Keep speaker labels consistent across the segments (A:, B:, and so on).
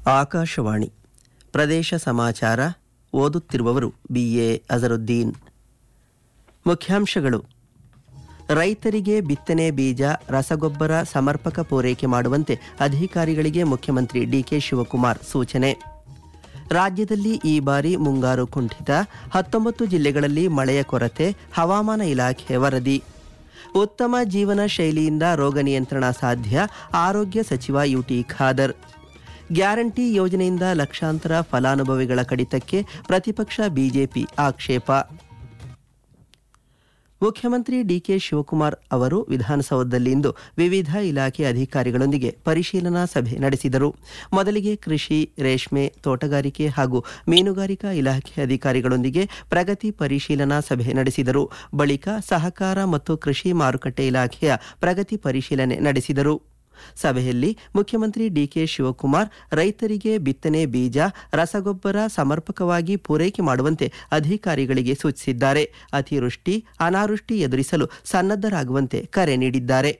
A: ಆಕಾಶವಾಣಿ ಪ್ರದೇಶ ಸಮಾಚಾರ ಓದುತ್ತಿರುವವರು ಬಿ ಎ ಅಜರುದ್ದೀನ್ ಮುಖ್ಯಾಂಶಗಳು ರೈತರಿಗೆ ಬಿತ್ತನೆ ಬೀಜ ರಸಗೊಬ್ಬರ ಸಮರ್ಪಕ ಪೂರೈಕೆ ಮಾಡುವಂತೆ ಅಧಿಕಾರಿಗಳಿಗೆ ಮುಖ್ಯಮಂತ್ರಿ ಡಿಕೆ ಶಿವಕುಮಾರ್ ಸೂಚನೆ ರಾಜ್ಯದಲ್ಲಿ ಈ ಬಾರಿ ಮುಂಗಾರು ಕುಂಠಿತ ಹತ್ತೊಂಬತ್ತು ಜಿಲ್ಲೆಗಳಲ್ಲಿ ಮಳೆಯ ಕೊರತೆ ಹವಾಮಾನ ಇಲಾಖೆ ವರದಿ ಉತ್ತಮ ಜೀವನ ಶೈಲಿಯಿಂದ ರೋಗ ನಿಯಂತ್ರಣ ಸಾಧ್ಯ ಆರೋಗ್ಯ ಸಚಿವ ಯುಟಿ ಖಾದರ್ ಗ್ಯಾರಂಟಿ ಯೋಜನೆಯಿಂದ ಲಕ್ಷಾಂತರ ಫಲಾನುಭವಿಗಳ ಕಡಿತಕ್ಕೆ ಪ್ರತಿಪಕ್ಷ ಬಿಜೆಪಿ ಆಕ್ಷೇಪ ಮುಖ್ಯಮಂತ್ರಿ ಡಿಕೆ ಶಿವಕುಮಾರ್ ಅವರು ವಿಧಾನಸೌಧದಲ್ಲಿಂದು ವಿವಿಧ ಇಲಾಖೆ ಅಧಿಕಾರಿಗಳೊಂದಿಗೆ ಪರಿಶೀಲನಾ ಸಭೆ ನಡೆಸಿದರು ಮೊದಲಿಗೆ ಕೃಷಿ ರೇಷ್ಮೆ ತೋಟಗಾರಿಕೆ ಹಾಗೂ ಮೀನುಗಾರಿಕಾ ಇಲಾಖೆ ಅಧಿಕಾರಿಗಳೊಂದಿಗೆ ಪ್ರಗತಿ ಪರಿಶೀಲನಾ ಸಭೆ ನಡೆಸಿದರು ಬಳಿಕ ಸಹಕಾರ ಮತ್ತು ಕೃಷಿ ಮಾರುಕಟ್ಟೆ ಇಲಾಖೆಯ ಪ್ರಗತಿ ಪರಿಶೀಲನೆ ನಡೆಸಿದರು ಸಭೆಯಲ್ಲಿ ಮುಖ್ಯಮಂತ್ರಿ ಡಿಕೆ ಶಿವಕುಮಾರ್ ರೈತರಿಗೆ ಬಿತ್ತನೆ ಬೀಜ ರಸಗೊಬ್ಬರ ಸಮರ್ಪಕವಾಗಿ ಪೂರೈಕೆ ಮಾಡುವಂತೆ ಅಧಿಕಾರಿಗಳಿಗೆ ಸೂಚಿಸಿದ್ದಾರೆ ಅತಿವೃಷ್ಟಿ ಅನಾವೃಷ್ಟಿ ಎದುರಿಸಲು ಸನ್ನದ್ಧರಾಗುವಂತೆ ಕರೆ ನೀಡಿದ್ದಾರೆ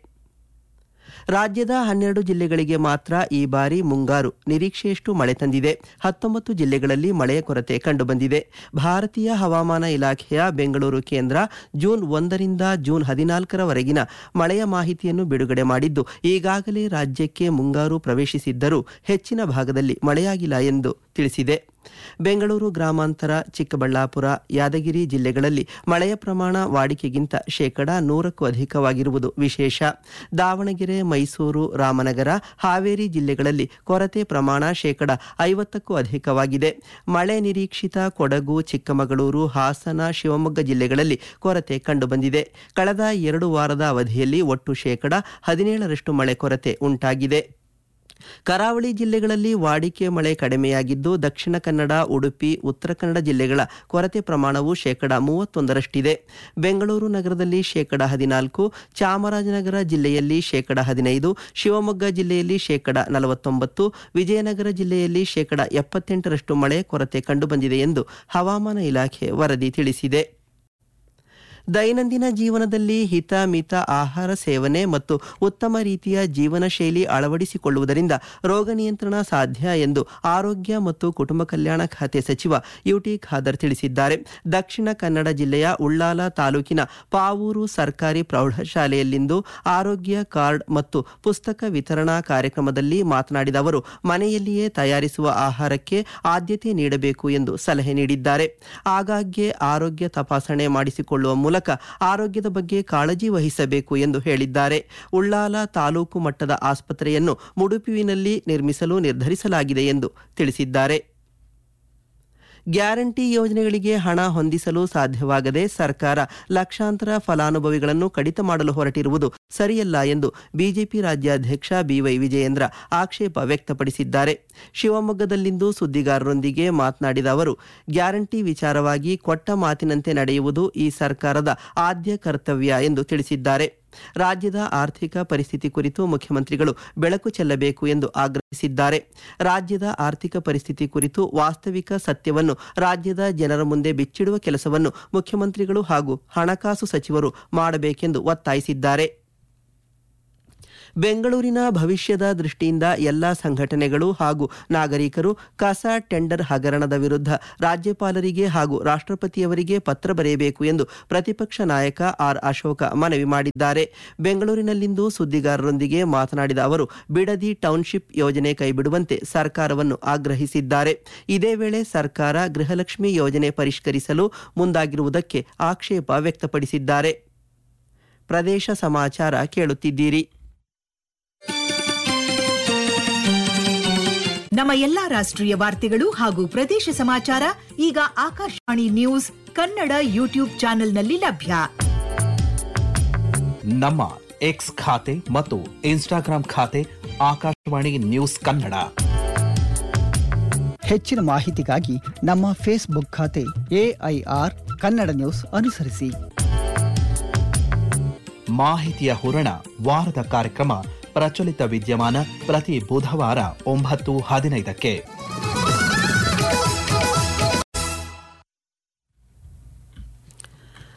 A: ರಾಜ್ಯದ ಹನ್ನೆರಡು ಜಿಲ್ಲೆಗಳಿಗೆ ಮಾತ್ರ ಈ ಬಾರಿ ಮುಂಗಾರು ನಿರೀಕ್ಷೆಯಷ್ಟು ಮಳೆ ತಂದಿದೆ ಹತ್ತೊಂಬತ್ತು ಜಿಲ್ಲೆಗಳಲ್ಲಿ ಮಳೆಯ ಕೊರತೆ ಕಂಡುಬಂದಿದೆ ಭಾರತೀಯ ಹವಾಮಾನ ಇಲಾಖೆಯ ಬೆಂಗಳೂರು ಕೇಂದ್ರ ಜೂನ್ ಒಂದರಿಂದ ಜೂನ್ ಹದಿನಾಲ್ಕರವರೆಗಿನ ಮಳೆಯ ಮಾಹಿತಿಯನ್ನು ಬಿಡುಗಡೆ ಮಾಡಿದ್ದು ಈಗಾಗಲೇ ರಾಜ್ಯಕ್ಕೆ ಮುಂಗಾರು ಪ್ರವೇಶಿಸಿದ್ದರೂ ಹೆಚ್ಚಿನ ಭಾಗದಲ್ಲಿ ಮಳೆಯಾಗಿಲ್ಲ ಎಂದು ತಿಳಿಸಿದೆ ಬೆಂಗಳೂರು ಗ್ರಾಮಾಂತರ ಚಿಕ್ಕಬಳ್ಳಾಪುರ ಯಾದಗಿರಿ ಜಿಲ್ಲೆಗಳಲ್ಲಿ ಮಳೆಯ ಪ್ರಮಾಣ ವಾಡಿಕೆಗಿಂತ ಶೇಕಡ ನೂರಕ್ಕೂ ಅಧಿಕವಾಗಿರುವುದು ವಿಶೇಷ ದಾವಣಗೆರೆ ಮೈಸೂರು ರಾಮನಗರ ಹಾವೇರಿ ಜಿಲ್ಲೆಗಳಲ್ಲಿ ಕೊರತೆ ಪ್ರಮಾಣ ಶೇಕಡ ಐವತ್ತಕ್ಕೂ ಅಧಿಕವಾಗಿದೆ ಮಳೆ ನಿರೀಕ್ಷಿತ ಕೊಡಗು ಚಿಕ್ಕಮಗಳೂರು ಹಾಸನ ಶಿವಮೊಗ್ಗ ಜಿಲ್ಲೆಗಳಲ್ಲಿ ಕೊರತೆ ಕಂಡುಬಂದಿದೆ ಕಳೆದ ಎರಡು ವಾರದ ಅವಧಿಯಲ್ಲಿ ಒಟ್ಟು ಶೇಕಡ ಹದಿನೇಳರಷ್ಟು ಮಳೆ ಕೊರತೆ ಉಂಟಾಗಿದೆ ಕರಾವಳಿ ಜಿಲ್ಲೆಗಳಲ್ಲಿ ವಾಡಿಕೆ ಮಳೆ ಕಡಿಮೆಯಾಗಿದ್ದು ದಕ್ಷಿಣ ಕನ್ನಡ ಉಡುಪಿ ಉತ್ತರ ಕನ್ನಡ ಜಿಲ್ಲೆಗಳ ಕೊರತೆ ಪ್ರಮಾಣವು ಶೇಕಡ ಮೂವತ್ತೊಂದರಷ್ಟಿದೆ ಬೆಂಗಳೂರು ನಗರದಲ್ಲಿ ಶೇಕಡ ಹದಿನಾಲ್ಕು ಚಾಮರಾಜನಗರ ಜಿಲ್ಲೆಯಲ್ಲಿ ಶೇಕಡ ಹದಿನೈದು ಶಿವಮೊಗ್ಗ ಜಿಲ್ಲೆಯಲ್ಲಿ ಶೇಕಡ ನಲವತ್ತೊಂಬತ್ತು ವಿಜಯನಗರ ಜಿಲ್ಲೆಯಲ್ಲಿ ಶೇಕಡ ಎಪ್ಪತ್ತೆಂಟರಷ್ಟು ಮಳೆ ಕೊರತೆ ಕಂಡುಬಂದಿದೆ ಎಂದು ಹವಾಮಾನ ಇಲಾಖೆ ವರದಿ ತಿಳಿಸಿದೆ ದೈನಂದಿನ ಜೀವನದಲ್ಲಿ ಹಿತ ಮಿತ ಆಹಾರ ಸೇವನೆ ಮತ್ತು ಉತ್ತಮ ರೀತಿಯ ಜೀವನ ಶೈಲಿ ಅಳವಡಿಸಿಕೊಳ್ಳುವುದರಿಂದ ರೋಗ ನಿಯಂತ್ರಣ ಸಾಧ್ಯ ಎಂದು ಆರೋಗ್ಯ ಮತ್ತು ಕುಟುಂಬ ಕಲ್ಯಾಣ ಖಾತೆ ಸಚಿವ ಯುಟಿ ಖಾದರ್ ತಿಳಿಸಿದ್ದಾರೆ ದಕ್ಷಿಣ ಕನ್ನಡ ಜಿಲ್ಲೆಯ ಉಳ್ಳಾಲ ತಾಲೂಕಿನ ಪಾವೂರು ಸರ್ಕಾರಿ ಪ್ರೌಢಶಾಲೆಯಲ್ಲಿಂದು ಆರೋಗ್ಯ ಕಾರ್ಡ್ ಮತ್ತು ಪುಸ್ತಕ ವಿತರಣಾ ಕಾರ್ಯಕ್ರಮದಲ್ಲಿ ಮಾತನಾಡಿದ ಅವರು ಮನೆಯಲ್ಲಿಯೇ ತಯಾರಿಸುವ ಆಹಾರಕ್ಕೆ ಆದ್ಯತೆ ನೀಡಬೇಕು ಎಂದು ಸಲಹೆ ನೀಡಿದ್ದಾರೆ ಆಗಾಗ್ಗೆ ಆರೋಗ್ಯ ತಪಾಸಣೆ ಮಾಡಿಸಿಕೊಳ್ಳುವ ಮೂಲಕ ಆರೋಗ್ಯದ ಬಗ್ಗೆ ಕಾಳಜಿ ವಹಿಸಬೇಕು ಎಂದು ಹೇಳಿದ್ದಾರೆ ಉಳ್ಳಾಲ ತಾಲೂಕು ಮಟ್ಟದ ಆಸ್ಪತ್ರೆಯನ್ನು ಮುಡುಪುವಿನಲ್ಲಿ ನಿರ್ಮಿಸಲು ನಿರ್ಧರಿಸಲಾಗಿದೆ ಎಂದು ತಿಳಿಸಿದ್ದಾರೆ ಗ್ಯಾರಂಟಿ ಯೋಜನೆಗಳಿಗೆ ಹಣ ಹೊಂದಿಸಲು ಸಾಧ್ಯವಾಗದೆ ಸರ್ಕಾರ ಲಕ್ಷಾಂತರ ಫಲಾನುಭವಿಗಳನ್ನು ಕಡಿತ ಮಾಡಲು ಹೊರಟಿರುವುದು ಸರಿಯಲ್ಲ ಎಂದು ಬಿಜೆಪಿ ರಾಜ್ಯಾಧ್ಯಕ್ಷ ಬಿವೈ ವಿಜಯೇಂದ್ರ ಆಕ್ಷೇಪ ವ್ಯಕ್ತಪಡಿಸಿದ್ದಾರೆ ಶಿವಮೊಗ್ಗದಲ್ಲಿಂದು ಸುದ್ದಿಗಾರರೊಂದಿಗೆ ಮಾತನಾಡಿದ ಅವರು ಗ್ಯಾರಂಟಿ ವಿಚಾರವಾಗಿ ಕೊಟ್ಟ ಮಾತಿನಂತೆ ನಡೆಯುವುದು ಈ ಸರ್ಕಾರದ ಆದ್ಯ ಕರ್ತವ್ಯ ಎಂದು ತಿಳಿಸಿದ್ದಾರೆ ರಾಜ್ಯದ ಆರ್ಥಿಕ ಪರಿಸ್ಥಿತಿ ಕುರಿತು ಮುಖ್ಯಮಂತ್ರಿಗಳು ಬೆಳಕು ಚೆಲ್ಲಬೇಕು ಎಂದು ಆಗ್ರಹಿಸಿದ್ದಾರೆ ರಾಜ್ಯದ ಆರ್ಥಿಕ ಪರಿಸ್ಥಿತಿ ಕುರಿತು ವಾಸ್ತವಿಕ ಸತ್ಯವನ್ನು ರಾಜ್ಯದ ಜನರ ಮುಂದೆ ಬಿಚ್ಚಿಡುವ ಕೆಲಸವನ್ನು ಮುಖ್ಯಮಂತ್ರಿಗಳು ಹಾಗೂ ಹಣಕಾಸು ಸಚಿವರು ಮಾಡಬೇಕೆಂದು ಒತ್ತಾಯಿಸಿದ್ದಾರೆ ಬೆಂಗಳೂರಿನ ಭವಿಷ್ಯದ ದೃಷ್ಟಿಯಿಂದ ಎಲ್ಲ ಸಂಘಟನೆಗಳು ಹಾಗೂ ನಾಗರಿಕರು ಕಸ ಟೆಂಡರ್ ಹಗರಣದ ವಿರುದ್ಧ ರಾಜ್ಯಪಾಲರಿಗೆ ಹಾಗೂ ರಾಷ್ಟ್ರಪತಿಯವರಿಗೆ ಪತ್ರ ಬರೆಯಬೇಕು ಎಂದು ಪ್ರತಿಪಕ್ಷ ನಾಯಕ ಆರ್ ಅಶೋಕ ಮನವಿ ಮಾಡಿದ್ದಾರೆ ಬೆಂಗಳೂರಿನಲ್ಲಿಂದು ಸುದ್ದಿಗಾರರೊಂದಿಗೆ ಮಾತನಾಡಿದ ಅವರು ಬಿಡದಿ ಟೌನ್ಶಿಪ್ ಯೋಜನೆ ಕೈಬಿಡುವಂತೆ ಸರ್ಕಾರವನ್ನು ಆಗ್ರಹಿಸಿದ್ದಾರೆ ಇದೇ ವೇಳೆ ಸರ್ಕಾರ ಗೃಹಲಕ್ಷ್ಮಿ ಯೋಜನೆ ಪರಿಷ್ಕರಿಸಲು ಮುಂದಾಗಿರುವುದಕ್ಕೆ ಆಕ್ಷೇಪ ವ್ಯಕ್ತಪಡಿಸಿದ್ದಾರೆ ಪ್ರದೇಶ ಸಮಾಚಾರ ಕೇಳುತ್ತಿದ್ದೀರಿ
B: ನಮ್ಮ ಎಲ್ಲಾ ರಾಷ್ಟ್ರೀಯ ವಾರ್ತೆಗಳು ಹಾಗೂ ಪ್ರದೇಶ ಸಮಾಚಾರ ಈಗ ಆಕಾಶವಾಣಿ ನ್ಯೂಸ್ ಕನ್ನಡ ಯೂಟ್ಯೂಬ್ ಚಾನೆಲ್ನಲ್ಲಿ ಲಭ್ಯ
C: ನಮ್ಮ ಎಕ್ಸ್ ಖಾತೆ ಮತ್ತು ಇನ್ಸ್ಟಾಗ್ರಾಂ ಖಾತೆ ಆಕಾಶವಾಣಿ ನ್ಯೂಸ್ ಕನ್ನಡ
D: ಹೆಚ್ಚಿನ ಮಾಹಿತಿಗಾಗಿ ನಮ್ಮ ಫೇಸ್ಬುಕ್ ಖಾತೆ ಎಐಆರ್ ಕನ್ನಡ ನ್ಯೂಸ್ ಅನುಸರಿಸಿ
C: ಮಾಹಿತಿಯ ಹೂರಣ ವಾರದ ಕಾರ್ಯಕ್ರಮ ಪ್ರಚಲಿತ ವಿದ್ಯಮಾನ ಪ್ರತಿ ಬುಧವಾರ ಒಂಬತ್ತು ಹದಿನೈದಕ್ಕೆ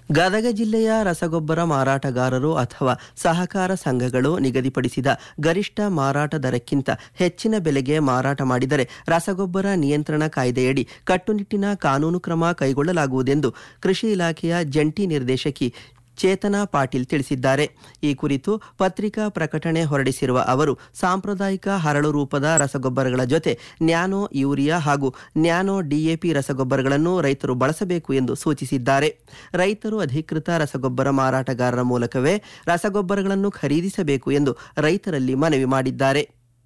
A: ಗದಗ ಜಿಲ್ಲೆಯ ರಸಗೊಬ್ಬರ ಮಾರಾಟಗಾರರು ಅಥವಾ ಸಹಕಾರ ಸಂಘಗಳು ನಿಗದಿಪಡಿಸಿದ ಗರಿಷ್ಠ ಮಾರಾಟ ದರಕ್ಕಿಂತ ಹೆಚ್ಚಿನ ಬೆಲೆಗೆ ಮಾರಾಟ ಮಾಡಿದರೆ ರಸಗೊಬ್ಬರ ನಿಯಂತ್ರಣ ಕಾಯ್ದೆಯಡಿ ಕಟ್ಟುನಿಟ್ಟಿನ ಕಾನೂನು ಕ್ರಮ ಕೈಗೊಳ್ಳಲಾಗುವುದೆಂದು ಕೃಷಿ ಇಲಾಖೆಯ ಜಂಟಿ ನಿರ್ದೇಶಕಿ ಚೇತನಾ ಪಾಟೀಲ್ ತಿಳಿಸಿದ್ದಾರೆ ಈ ಕುರಿತು ಪತ್ರಿಕಾ ಪ್ರಕಟಣೆ ಹೊರಡಿಸಿರುವ ಅವರು ಸಾಂಪ್ರದಾಯಿಕ ಹರಳು ರೂಪದ ರಸಗೊಬ್ಬರಗಳ ಜೊತೆ ನ್ಯಾನೋ ಯೂರಿಯಾ ಹಾಗೂ ನ್ಯಾನೋ ಡಿಎಪಿ ರಸಗೊಬ್ಬರಗಳನ್ನು ರೈತರು ಬಳಸಬೇಕು ಎಂದು ಸೂಚಿಸಿದ್ದಾರೆ ರೈತರು ಅಧಿಕೃತ ರಸಗೊಬ್ಬರ ಮಾರಾಟಗಾರರ ಮೂಲಕವೇ ರಸಗೊಬ್ಬರಗಳನ್ನು ಖರೀದಿಸಬೇಕು ಎಂದು ರೈತರಲ್ಲಿ ಮನವಿ ಮಾಡಿದ್ದಾರೆ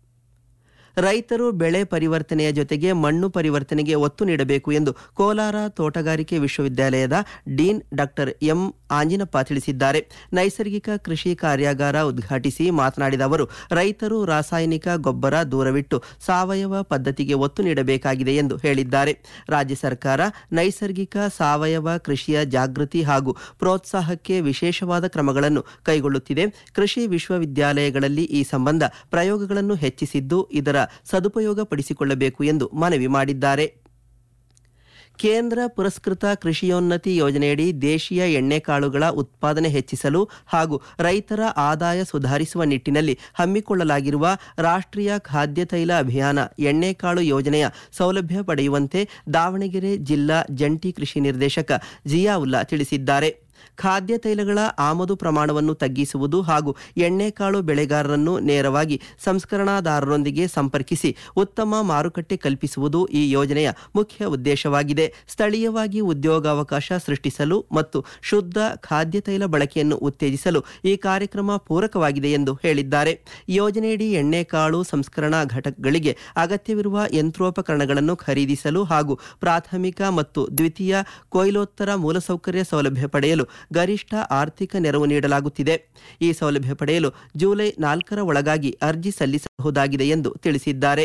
A: ರೈತರು ಬೆಳೆ ಪರಿವರ್ತನೆಯ ಜೊತೆಗೆ ಮಣ್ಣು ಪರಿವರ್ತನೆಗೆ ಒತ್ತು ನೀಡಬೇಕು ಎಂದು ಕೋಲಾರ ತೋಟಗಾರಿಕೆ ವಿಶ್ವವಿದ್ಯಾಲಯದ ಡೀನ್ ಡಾಕ್ಟರ್ ಎಂ ಆಂಜಿನಪ್ಪ ತಿಳಿಸಿದ್ದಾರೆ ನೈಸರ್ಗಿಕ ಕೃಷಿ ಕಾರ್ಯಾಗಾರ ಉದ್ಘಾಟಿಸಿ ಮಾತನಾಡಿದ ಅವರು ರೈತರು ರಾಸಾಯನಿಕ ಗೊಬ್ಬರ ದೂರವಿಟ್ಟು ಸಾವಯವ ಪದ್ಧತಿಗೆ ಒತ್ತು ನೀಡಬೇಕಾಗಿದೆ ಎಂದು ಹೇಳಿದ್ದಾರೆ ರಾಜ್ಯ ಸರ್ಕಾರ ನೈಸರ್ಗಿಕ ಸಾವಯವ ಕೃಷಿಯ ಜಾಗೃತಿ ಹಾಗೂ ಪ್ರೋತ್ಸಾಹಕ್ಕೆ ವಿಶೇಷವಾದ ಕ್ರಮಗಳನ್ನು ಕೈಗೊಳ್ಳುತ್ತಿದೆ ಕೃಷಿ ವಿಶ್ವವಿದ್ಯಾಲಯಗಳಲ್ಲಿ ಈ ಸಂಬಂಧ ಪ್ರಯೋಗಗಳನ್ನು ಹೆಚ್ಚಿಸಿದ್ದು ಇದರ ಸದುಪಯೋಗ ಪಡಿಸಿಕೊಳ್ಳಬೇಕು ಎಂದು ಮನವಿ ಮಾಡಿದ್ದಾರೆ ಕೇಂದ್ರ ಪುರಸ್ಕೃತ ಕೃಷಿಯೋನ್ನತಿ ಯೋಜನೆಯಡಿ ದೇಶೀಯ ಎಣ್ಣೆಕಾಳುಗಳ ಉತ್ಪಾದನೆ ಹೆಚ್ಚಿಸಲು ಹಾಗೂ ರೈತರ ಆದಾಯ ಸುಧಾರಿಸುವ ನಿಟ್ಟಿನಲ್ಲಿ ಹಮ್ಮಿಕೊಳ್ಳಲಾಗಿರುವ ರಾಷ್ಟ್ರೀಯ ಖಾದ್ಯ ತೈಲ ಅಭಿಯಾನ ಎಣ್ಣೆಕಾಳು ಯೋಜನೆಯ ಸೌಲಭ್ಯ ಪಡೆಯುವಂತೆ ದಾವಣಗೆರೆ ಜಿಲ್ಲಾ ಜಂಟಿ ಕೃಷಿ ನಿರ್ದೇಶಕ ಜಿಯಾವುಲ್ಲಾ ತಿಳಿಸಿದ್ದಾರೆ ಖಾದ್ಯ ತೈಲಗಳ ಆಮದು ಪ್ರಮಾಣವನ್ನು ತಗ್ಗಿಸುವುದು ಹಾಗೂ ಎಣ್ಣೆಕಾಳು ಬೆಳೆಗಾರರನ್ನು ನೇರವಾಗಿ ಸಂಸ್ಕರಣಾದಾರರೊಂದಿಗೆ ಸಂಪರ್ಕಿಸಿ ಉತ್ತಮ ಮಾರುಕಟ್ಟೆ ಕಲ್ಪಿಸುವುದು ಈ ಯೋಜನೆಯ ಮುಖ್ಯ ಉದ್ದೇಶವಾಗಿದೆ ಸ್ಥಳೀಯವಾಗಿ ಉದ್ಯೋಗಾವಕಾಶ ಸೃಷ್ಟಿಸಲು ಮತ್ತು ಶುದ್ಧ ಖಾದ್ಯ ತೈಲ ಬಳಕೆಯನ್ನು ಉತ್ತೇಜಿಸಲು ಈ ಕಾರ್ಯಕ್ರಮ ಪೂರಕವಾಗಿದೆ ಎಂದು ಹೇಳಿದ್ದಾರೆ ಯೋಜನೆಯಡಿ ಎಣ್ಣೆಕಾಳು ಸಂಸ್ಕರಣಾ ಘಟಕಗಳಿಗೆ ಅಗತ್ಯವಿರುವ ಯಂತ್ರೋಪಕರಣಗಳನ್ನು ಖರೀದಿಸಲು ಹಾಗೂ ಪ್ರಾಥಮಿಕ ಮತ್ತು ದ್ವಿತೀಯ ಕೊಯ್ಲೋತ್ತರ ಮೂಲಸೌಕರ್ಯ ಸೌಲಭ್ಯ ಪಡೆಯಲು ಗರಿಷ್ಠ ಆರ್ಥಿಕ ನೆರವು ನೀಡಲಾಗುತ್ತಿದೆ ಈ ಸೌಲಭ್ಯ ಪಡೆಯಲು ಜುಲೈ ನಾಲ್ಕರ ಒಳಗಾಗಿ ಅರ್ಜಿ ಸಲ್ಲಿಸಬಹುದಾಗಿದೆ ಎಂದು ತಿಳಿಸಿದ್ದಾರೆ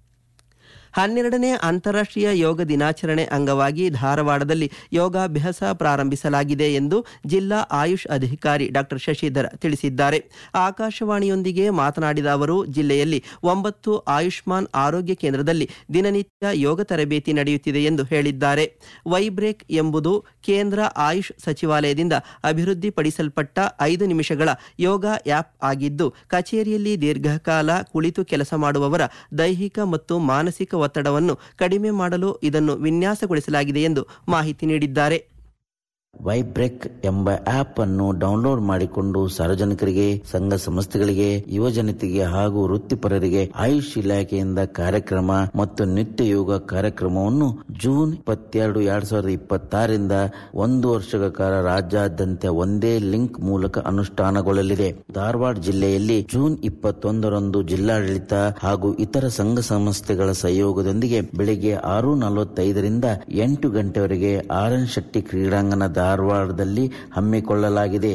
A: ಹನ್ನೆರಡನೇ ಅಂತಾರಾಷ್ಟ್ರೀಯ ಯೋಗ ದಿನಾಚರಣೆ ಅಂಗವಾಗಿ ಧಾರವಾಡದಲ್ಲಿ ಯೋಗಾಭ್ಯಾಸ ಪ್ರಾರಂಭಿಸಲಾಗಿದೆ ಎಂದು ಜಿಲ್ಲಾ ಆಯುಷ್ ಅಧಿಕಾರಿ ಡಾಕ್ಟರ್ ಶಶಿಧರ್ ತಿಳಿಸಿದ್ದಾರೆ ಆಕಾಶವಾಣಿಯೊಂದಿಗೆ ಮಾತನಾಡಿದ ಅವರು ಜಿಲ್ಲೆಯಲ್ಲಿ ಒಂಬತ್ತು ಆಯುಷ್ಮಾನ್ ಆರೋಗ್ಯ ಕೇಂದ್ರದಲ್ಲಿ ದಿನನಿತ್ಯ ಯೋಗ ತರಬೇತಿ ನಡೆಯುತ್ತಿದೆ ಎಂದು ಹೇಳಿದ್ದಾರೆ ವೈಬ್ರೇಕ್ ಎಂಬುದು ಕೇಂದ್ರ ಆಯುಷ್ ಸಚಿವಾಲಯದಿಂದ ಅಭಿವೃದ್ಧಿಪಡಿಸಲ್ಪಟ್ಟ ಐದು ನಿಮಿಷಗಳ ಯೋಗ ಆ್ಯಪ್ ಆಗಿದ್ದು ಕಚೇರಿಯಲ್ಲಿ ದೀರ್ಘಕಾಲ ಕುಳಿತು ಕೆಲಸ ಮಾಡುವವರ ದೈಹಿಕ ಮತ್ತು ಮಾನಸಿಕ ಒತ್ತಡವನ್ನು ಕಡಿಮೆ ಮಾಡಲು ಇದನ್ನು ವಿನ್ಯಾಸಗೊಳಿಸಲಾಗಿದೆ ಎಂದು ಮಾಹಿತಿ ನೀಡಿದ್ದಾರೆ
E: ವೈಬ್ರೆಕ್ ಎಂಬ ಆಪ್ ಅನ್ನು ಡೌನ್ಲೋಡ್ ಮಾಡಿಕೊಂಡು ಸಾರ್ವಜನಿಕರಿಗೆ ಸಂಘ ಸಂಸ್ಥೆಗಳಿಗೆ ಯುವಜನತೆಗೆ ಹಾಗೂ ವೃತ್ತಿಪರರಿಗೆ ಆಯುಷ್ ಇಲಾಖೆಯಿಂದ ಕಾರ್ಯಕ್ರಮ ಮತ್ತು ನಿತ್ಯ ಯೋಗ ಕಾರ್ಯಕ್ರಮವನ್ನು ಜೂನ್ ಇಪ್ಪತ್ತೆರಡು ಎರಡ್ ಸಾವಿರದ ಇಪ್ಪತ್ತಾರರಿಂದ ಒಂದು ವರ್ಷಗಳ ಕಾಲ ರಾಜ್ಯಾದ್ಯಂತ ಒಂದೇ ಲಿಂಕ್ ಮೂಲಕ ಅನುಷ್ಠಾನಗೊಳ್ಳಲಿದೆ ಧಾರವಾಡ ಜಿಲ್ಲೆಯಲ್ಲಿ ಜೂನ್ ಇಪ್ಪತ್ತೊಂದರಂದು ಜಿಲ್ಲಾಡಳಿತ ಹಾಗೂ ಇತರ ಸಂಘ ಸಂಸ್ಥೆಗಳ ಸಹಯೋಗದೊಂದಿಗೆ ಬೆಳಿಗ್ಗೆ ಆರು ನಲವತ್ತೈದರಿಂದ ಎಂಟು ಗಂಟೆವರೆಗೆ ಆರ್ ಎನ್ ಶೆಟ್ಟಿ ಕ್ರೀಡಾಂಗಣ ಧಾರವಾಡದಲ್ಲಿ ಹಮ್ಮಿಕೊಳ್ಳಲಾಗಿದೆ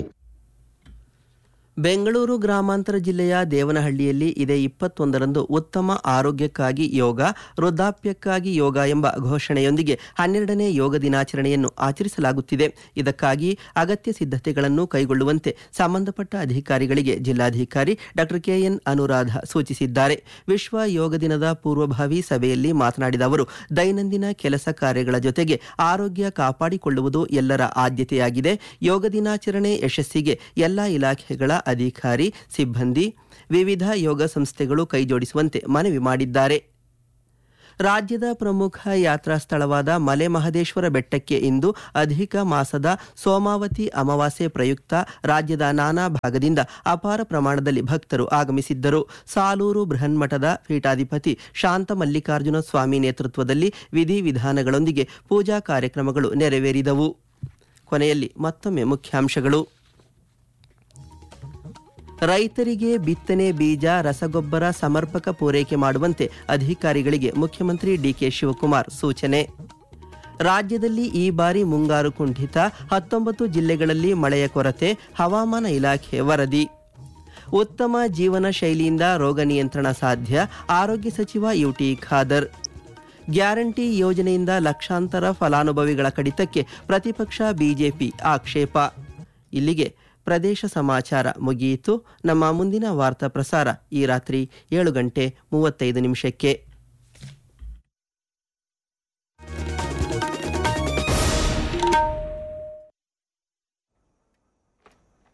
A: ಬೆಂಗಳೂರು ಗ್ರಾಮಾಂತರ ಜಿಲ್ಲೆಯ ದೇವನಹಳ್ಳಿಯಲ್ಲಿ ಇದೇ ಇಪ್ಪತ್ತೊಂದರಂದು ಉತ್ತಮ ಆರೋಗ್ಯಕ್ಕಾಗಿ ಯೋಗ ವೃದ್ಧಾಪ್ಯಕ್ಕಾಗಿ ಯೋಗ ಎಂಬ ಘೋಷಣೆಯೊಂದಿಗೆ ಹನ್ನೆರಡನೇ ಯೋಗ ದಿನಾಚರಣೆಯನ್ನು ಆಚರಿಸಲಾಗುತ್ತಿದೆ ಇದಕ್ಕಾಗಿ ಅಗತ್ಯ ಸಿದ್ಧತೆಗಳನ್ನು ಕೈಗೊಳ್ಳುವಂತೆ ಸಂಬಂಧಪಟ್ಟ ಅಧಿಕಾರಿಗಳಿಗೆ ಜಿಲ್ಲಾಧಿಕಾರಿ ಡಾಕ್ಟರ್ ಕೆಎನ್ ಅನುರಾಧ ಸೂಚಿಸಿದ್ದಾರೆ ವಿಶ್ವ ಯೋಗ ದಿನದ ಪೂರ್ವಭಾವಿ ಸಭೆಯಲ್ಲಿ ಮಾತನಾಡಿದ ಅವರು ದೈನಂದಿನ ಕೆಲಸ ಕಾರ್ಯಗಳ ಜೊತೆಗೆ ಆರೋಗ್ಯ ಕಾಪಾಡಿಕೊಳ್ಳುವುದು ಎಲ್ಲರ ಆದ್ಯತೆಯಾಗಿದೆ ಯೋಗ ದಿನಾಚರಣೆ ಯಶಸ್ಸಿಗೆ ಎಲ್ಲಾ ಇಲಾಖೆಗಳ ಅಧಿಕಾರಿ ಸಿಬ್ಬಂದಿ ವಿವಿಧ ಯೋಗ ಸಂಸ್ಥೆಗಳು ಕೈಜೋಡಿಸುವಂತೆ ಮನವಿ ಮಾಡಿದ್ದಾರೆ ರಾಜ್ಯದ ಪ್ರಮುಖ ಯಾತ್ರಾ ಸ್ಥಳವಾದ ಮಲೆ ಮಹದೇಶ್ವರ ಬೆಟ್ಟಕ್ಕೆ ಇಂದು ಅಧಿಕ ಮಾಸದ ಸೋಮಾವತಿ ಅಮಾವಾಸ್ಯೆ ಪ್ರಯುಕ್ತ ರಾಜ್ಯದ ನಾನಾ ಭಾಗದಿಂದ ಅಪಾರ ಪ್ರಮಾಣದಲ್ಲಿ ಭಕ್ತರು ಆಗಮಿಸಿದ್ದರು ಸಾಲೂರು ಬೃಹನ್ಮಠದ ಪೀಠಾಧಿಪತಿ ಶಾಂತ ಮಲ್ಲಿಕಾರ್ಜುನ ಸ್ವಾಮಿ ನೇತೃತ್ವದಲ್ಲಿ ವಿಧಿವಿಧಾನಗಳೊಂದಿಗೆ ಪೂಜಾ ಕಾರ್ಯಕ್ರಮಗಳು ನೆರವೇರಿದವು ಕೊನೆಯಲ್ಲಿ ಮತ್ತೊಮ್ಮೆ ಮುಖ್ಯಾಂಶಗಳು ರೈತರಿಗೆ ಬಿತ್ತನೆ ಬೀಜ ರಸಗೊಬ್ಬರ ಸಮರ್ಪಕ ಪೂರೈಕೆ ಮಾಡುವಂತೆ ಅಧಿಕಾರಿಗಳಿಗೆ ಮುಖ್ಯಮಂತ್ರಿ ಡಿಕೆ ಶಿವಕುಮಾರ್ ಸೂಚನೆ ರಾಜ್ಯದಲ್ಲಿ ಈ ಬಾರಿ ಮುಂಗಾರು ಕುಂಠಿತ ಹತ್ತೊಂಬತ್ತು ಜಿಲ್ಲೆಗಳಲ್ಲಿ ಮಳೆಯ ಕೊರತೆ ಹವಾಮಾನ ಇಲಾಖೆ ವರದಿ ಉತ್ತಮ ಜೀವನ ಶೈಲಿಯಿಂದ ರೋಗ ನಿಯಂತ್ರಣ ಸಾಧ್ಯ ಆರೋಗ್ಯ ಸಚಿವ ಯುಟಿ ಖಾದರ್ ಗ್ಯಾರಂಟಿ ಯೋಜನೆಯಿಂದ ಲಕ್ಷಾಂತರ ಫಲಾನುಭವಿಗಳ ಕಡಿತಕ್ಕೆ ಪ್ರತಿಪಕ್ಷ ಬಿಜೆಪಿ ಆಕ್ಷೇಪ ಇಲ್ಲಿಗೆ ಪ್ರದೇಶ ಸಮಾಚಾರ ಮುಗಿಯಿತು ನಮ್ಮ ಮುಂದಿನ ವಾರ್ತಾ ಪ್ರಸಾರ ಈ ರಾತ್ರಿ ಏಳು ಗಂಟೆ ಮೂವತ್ತೈದು ನಿಮಿಷಕ್ಕೆ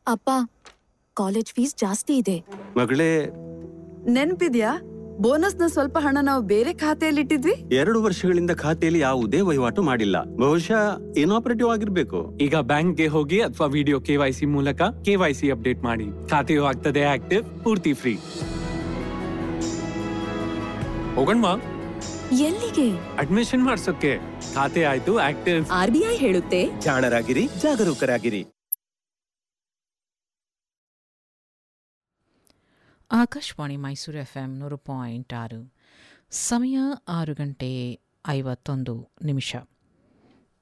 F: ಅಪ್ಪ ಕಾಲೇಜ್ ಫೀಸ್ ಜಾಸ್ತಿ ಇದೆ
G: ಮಗಳೇ
H: ನೆನ್ಪಿದ್ಯಾ ಬೋನಸ್ನ ಸ್ವಲ್ಪ ಹಣ ನಾವು ಬೇರೆ ಖಾತೆಯಲ್ಲಿ ಇಟ್ಟಿದ್ವಿ
G: ಎರಡು ವರ್ಷಗಳಿಂದ ಖಾತೆಯಲ್ಲಿ ಯಾವುದೇ ವಹಿವಾಟು ಮಾಡಿಲ್ಲ ಬಹುಶಃ ಇನಾಪರೇಟಿವ್ ಆಗಿರ್ಬೇಕು
I: ಈಗ ಬ್ಯಾಂಕ್ಗೆ ಹೋಗಿ ಅಥವಾ ವಿಡಿಯೋ ಕೆವೈಸಿ ಮೂಲಕ ಕೆವೈಸಿ ಅಪ್ಡೇಟ್ ಮಾಡಿ ಖಾತೆಯು ಆಗ್ತದೆ ಆಕ್ಟಿವ್ ಪೂರ್ತಿ ಫ್ರೀ ಹೋಗಣ್ವಾ
F: ಎಲ್ಲಿಗೆ
I: ಅಡ್ಮಿಷನ್ ಮಾಡ್ಸೋಕೆ ಖಾತೆ ಆಯ್ತು ಆಕ್ಟಿವ್
F: ಆರ್ ಬಿ ಐ ಹೇಳುತ್ತೆ
G: ಜಾಣರಾಗಿರಿ ಜಾಗರೂಕರಾಗಿರಿ
J: ಆಕಾಶವಾಣಿ ಮೈಸೂರು ಎಫ್ ಎಂ ನೂರು ಪಾಯಿಂಟ್ ಆರು ಸಮಯ ಆರು ಗಂಟೆ ಐವತ್ತೊಂದು ನಿಮಿಷ